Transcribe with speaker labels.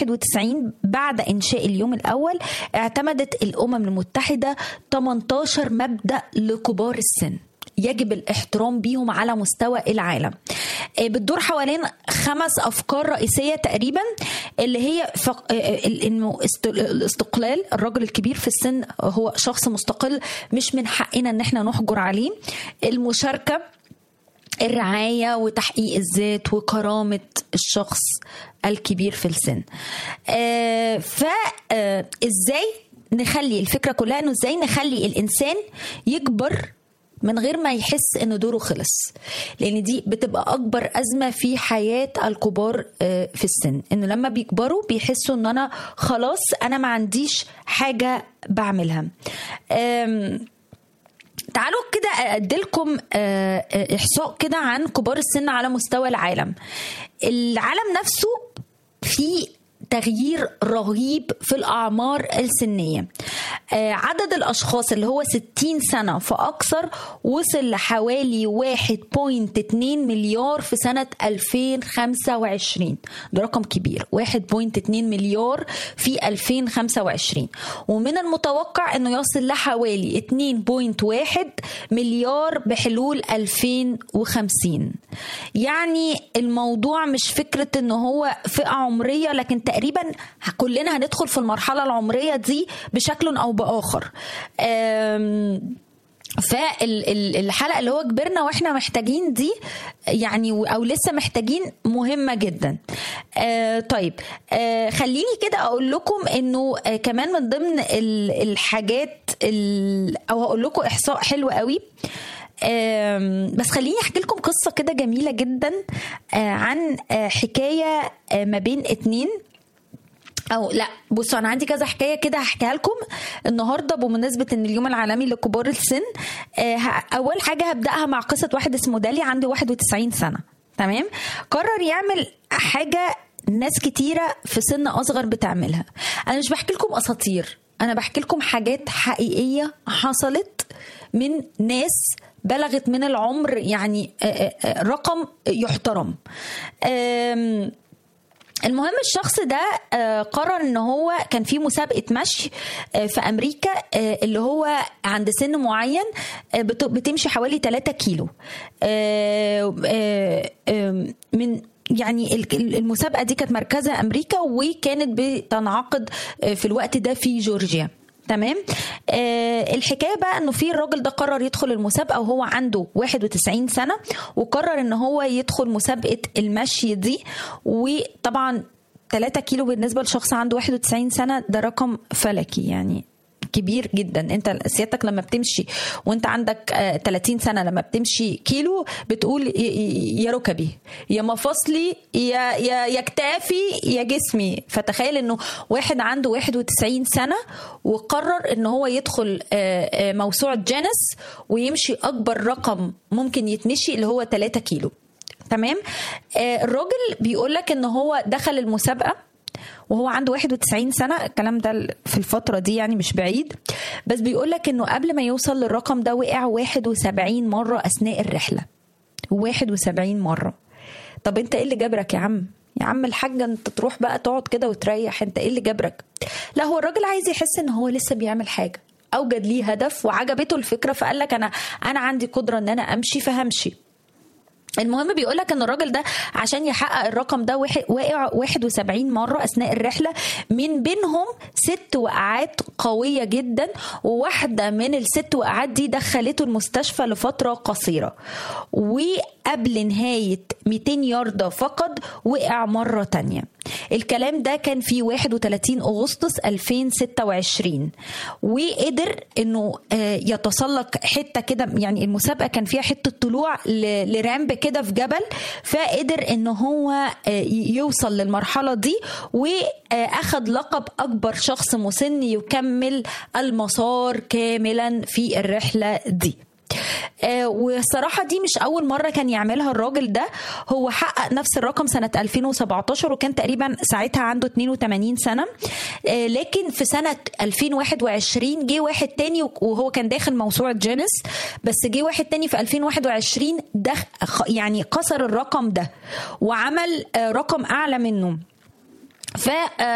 Speaker 1: 1991 بعد إنشاء اليوم الأول اعتمدت الأمم المتحدة 18 مبدأ لكبار السن يجب الاحترام بيهم على مستوى العالم بتدور حوالين خمس افكار رئيسيه تقريبا اللي هي فق... انه الاستقلال الرجل الكبير في السن هو شخص مستقل مش من حقنا ان احنا نحجر عليه المشاركه الرعاية وتحقيق الذات وكرامة الشخص الكبير في السن آه فازاي نخلي الفكرة كلها انه ازاي نخلي الانسان يكبر من غير ما يحس ان دوره خلص لان دي بتبقى اكبر ازمه في حياه الكبار في السن انه لما بيكبروا بيحسوا ان انا خلاص انا ما عنديش حاجه بعملها تعالوا كده اديلكم احصاء كده عن كبار السن على مستوى العالم العالم نفسه فيه تغيير رهيب في الأعمار السنية عدد الأشخاص اللي هو 60 سنة فأكثر وصل لحوالي 1.2 مليار في سنة 2025 ده رقم كبير 1.2 مليار في 2025 ومن المتوقع أنه يصل لحوالي 2.1 مليار بحلول 2050 يعني الموضوع مش فكرة أنه هو فئة عمرية لكن تقريبا كلنا هندخل في المرحله العمريه دي بشكل او باخر فالحلقه اللي هو كبرنا واحنا محتاجين دي يعني او لسه محتاجين مهمه جدا آه طيب آه خليني كده اقول لكم انه آه كمان من ضمن الحاجات او هقول لكم احصاء حلو قوي بس خليني احكي لكم قصه كده جميله جدا عن حكايه ما بين اتنين او لا بصوا انا عندي كذا حكايه كده هحكيها لكم النهارده بمناسبه ان اليوم العالمي لكبار السن اول حاجه هبداها مع قصه واحد اسمه دالي عنده 91 سنه تمام قرر يعمل حاجه ناس كتيره في سن اصغر بتعملها انا مش بحكي لكم اساطير انا بحكي لكم حاجات حقيقيه حصلت من ناس بلغت من العمر يعني رقم يحترم المهم الشخص ده قرر ان هو كان في مسابقه مشي في امريكا اللي هو عند سن معين بتمشي حوالي 3 كيلو من يعني المسابقه دي كانت مركزها امريكا وكانت بتنعقد في الوقت ده في جورجيا تمام آه الحكايه بقى انه في الراجل ده قرر يدخل المسابقه وهو عنده 91 سنه وقرر ان هو يدخل مسابقه المشي دي وطبعا 3 كيلو بالنسبه لشخص عنده 91 سنه ده رقم فلكي يعني كبير جدا انت سيادتك لما بتمشي وانت عندك 30 سنه لما بتمشي كيلو بتقول يا ركبي يا مفاصلي يا يا يا كتافي يا جسمي فتخيل انه واحد عنده 91 سنه وقرر ان هو يدخل موسوعه جينيس ويمشي اكبر رقم ممكن يتمشي اللي هو 3 كيلو تمام الراجل بيقول لك ان هو دخل المسابقه وهو عنده 91 سنة الكلام ده في الفترة دي يعني مش بعيد بس بيقول لك انه قبل ما يوصل للرقم ده وقع 71 مرة اثناء الرحلة 71 مرة طب انت ايه اللي جبرك يا عم يا عم الحاجة انت تروح بقى تقعد كده وتريح انت ايه اللي جبرك لا هو الراجل عايز يحس ان هو لسه بيعمل حاجة اوجد ليه هدف وعجبته الفكرة فقال لك انا انا عندي قدرة ان انا امشي فهمشي المهم بيقول لك ان الراجل ده عشان يحقق الرقم ده واقع 71 مره اثناء الرحله من بينهم ست وقعات قويه جدا وواحده من الست وقعات دي دخلته المستشفى لفتره قصيره وقبل نهايه 200 ياردة فقط وقع مره تانية الكلام ده كان في 31 اغسطس 2026 وقدر انه يتسلق حته كده يعني المسابقه كان فيها حته طلوع لرامب كده في جبل فقدر ان هو يوصل للمرحله دي واخد لقب اكبر شخص مسن يكمل المسار كاملا في الرحله دي آه والصراحه دي مش اول مره كان يعملها الراجل ده هو حقق نفس الرقم سنه 2017 وكان تقريبا ساعتها عنده 82 سنه آه لكن في سنه 2021 جه واحد تاني وهو كان داخل موسوعه جينيس بس جه واحد تاني في 2021 ده يعني كسر الرقم ده وعمل آه رقم اعلى منه ف